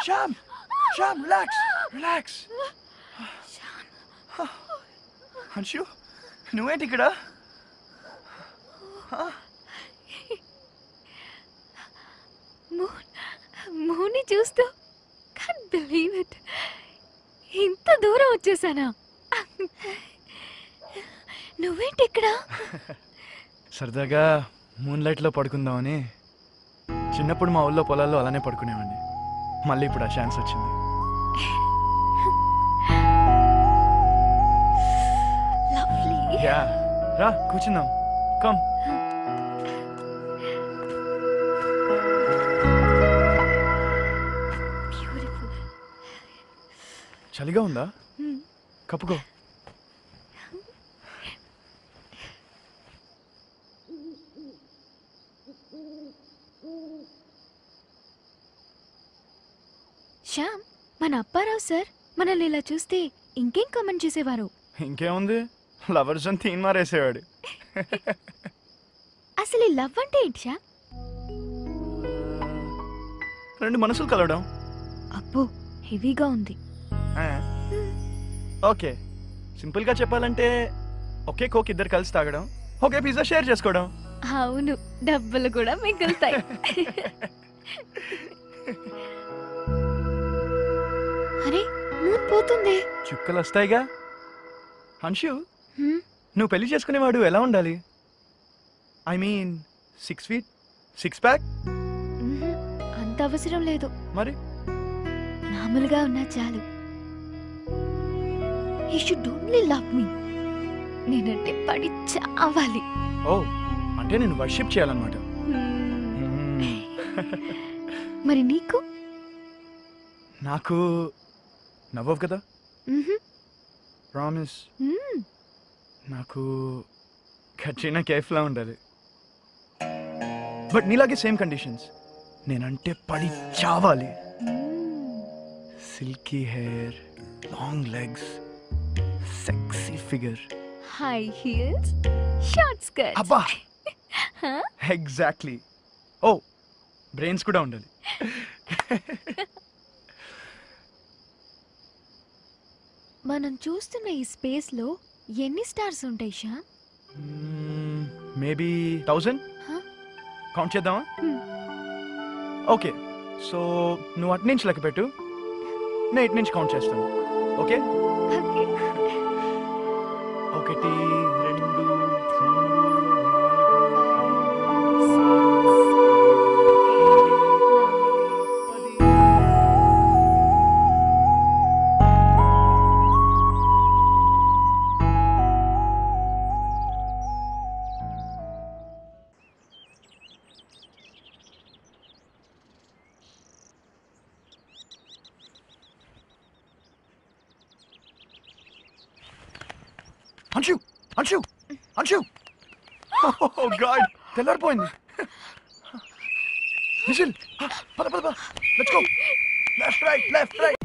Shyam Shyam relax relax Anshu నువ్వేంటి ఇక్కడ moon మూని చూస్తూ కాన్ బిలీవ్ ఇట్ ఇంత దూరం వచ్చేసానా నువ్వేంటి ఇక్కడ సరదాగా మూన్ లైట్లో పడుకుందామని చిన్నప్పుడు మా ఊళ్ళో పొలాల్లో అలానే పడుకునేవాడిని మళ్ళీ ఇప్పుడు ఆ ఛాన్స్ వచ్చింది లవ్లీ యా రా కూర్చుందాం కమ్ బ్యూటిఫుల్ చలిగా ఉందా కప్పుకో శ్యామ్ మన అప్పారావు సార్ మనల్ని ఇలా చూస్తే ఇంకేం కామెంట్ చేసేవారు ఇంకేముంది లవర్స్ అని తీన్ మారేసేవాడు అసలు ఈ లవ్ అంటే ఏంటి శ్యామ్ రెండు మనసులు కలవడం అబ్బో హెవీగా ఉంది ఆ. ఓకే సింపుల్గా చెప్పాలంటే ఒకే కోక్ ఇద్దరు కలిసి తాగడం ఒకే పిజ్జా షేర్ చేసుకోవడం అవును డబ్బులు కూడా మిగులుతాయి అరే మూన్ పోతుంది చుక్కలు వస్తాయిగా హన్షు హ్మ్, నువ్వు పెళ్లి చేసుకునేవాడు ఎలా ఉండాలి I mean six feet six pack మ్హూ, అంత అవసరం లేదు మరి మామూలుగా ఉన్నా చాలు ఈ షుడ్ ఓన్లీ లవ్ మీ నేనంటే పడి చావాలి ఓ అంటే నేను వర్షిప్ చేయాలన్నమాట హ్మ్. మ్మ్. మరి నీకు నాకు నవ్వవు కదా మ్హూ, ప్రామిస్ మ్మ్. నాకు కట్రినా కేఫ్లా ఉండాలి బట్ నీలాగే సేమ్ కండిషన్స్ నేనంటే పడి చావాలి మ్మ్. Silky hair long legs sexy figure high heels short skirt అబ్బా ఎగ్జాక్ట్లీ ఓ బ్రెయిన్స్ కూడా ఉండాలి మనం చూస్తున్న ఈ స్పేస్ లో ఎన్ని స్టార్స్ ఉంటాయి Shyam maybe thousand Huh? Count చేద్దామా Hmm. ఓకే సో నువ్వు అటు నుంచి లెక్క పెట్టు నేను ఇటు నుంచి కౌంట్ చేస్తాను ఓకే ఓకే ఒకటి రెండు మూడు అంశు అంశు అంశు ఓ గాడ్ తెల్లారిపోయింది నిఖిల్ పద పద పద let's go left right left right